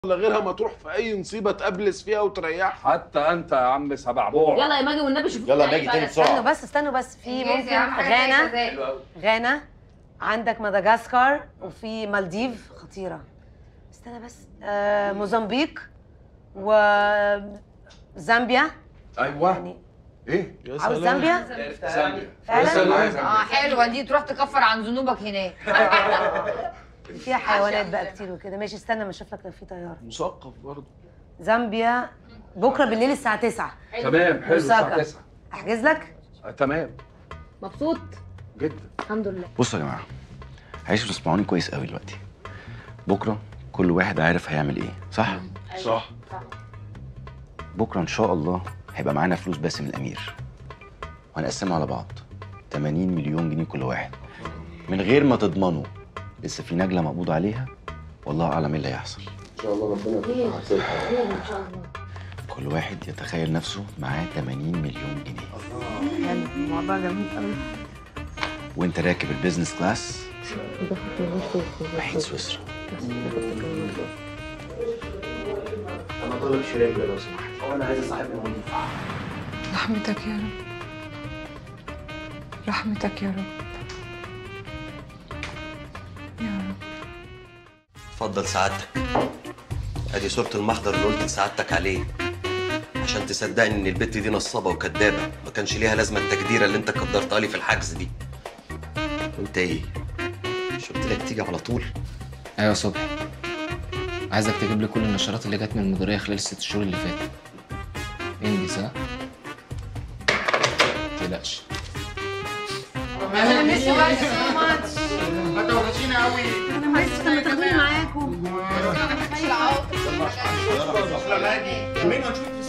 ولا غيرها ما تروح في اي نصيبه تقبلس فيها وتريحها حتى انت يا عم سبعبوع يلا يا ماجي والنبي شوف يلا ماجي تاني استنوا بسرعه بس استنوا بس في انجزي ممكن يا عم حاجة غانا ازاي غانا عندك مدغشقر وفي مالديف خطيره استنى بس آه موزمبيق وزامبيا ايوه يعني ايه يا عاوز سلام. زامبيا زامبيا فعلا اه حلوه دي تروح تكفر عن ذنوبك هناك فيها حيوانات بقى كتير وكده ماشي استنى ما اشوف لك لو في طياره مثقف برضه زامبيا بكره بالليل الساعه 9 تمام حلو الساعه أوساكا. 9 احجز لك آه، تمام مبسوط جدا الحمد لله بصوا يا جماعه عايزكم تسمعوني كويس قوي دلوقتي بكره كل واحد عارف هيعمل ايه صح صح بكره ان شاء الله هيبقى معانا فلوس باسم الامير وهنقسمها على بعض 80 مليون جنيه كل واحد من غير ما تضمنوا لسه في نجله مقبوض عليها والله اعلم ايه اللي هيحصل ان شاء الله ربنا يفتحها خير ان شاء الله كل واحد يتخيل نفسه معاه 80 مليون جنيه حلو الموضوع جميل قوي وانت راكب البيزنس كلاس رايحين سويسرا انا طالب شريك لو سمحت هو انا عايز صاحب المهم رحمتك يا رب رحمتك يا رب يا رب اتفضل سعادتك ادي صورة المحضر اللي قلت لسعادتك عليه عشان تصدقني ان البت دي نصابة وكدابة ما كانش ليها لازمة التجديرة اللي انت قدرتها لي في الحجز دي وانت ايه مش قلت لك تيجي على طول ايوه صبحي عايزك تجيب لي كل النشرات اللي جت من المديريه خلال الست شهور اللي فاتوا انجز ها متقلقش انا مش سو ماتش انت وحشينا قوي انا عايز لما تاخدوني معاكم يلا مين هنشوف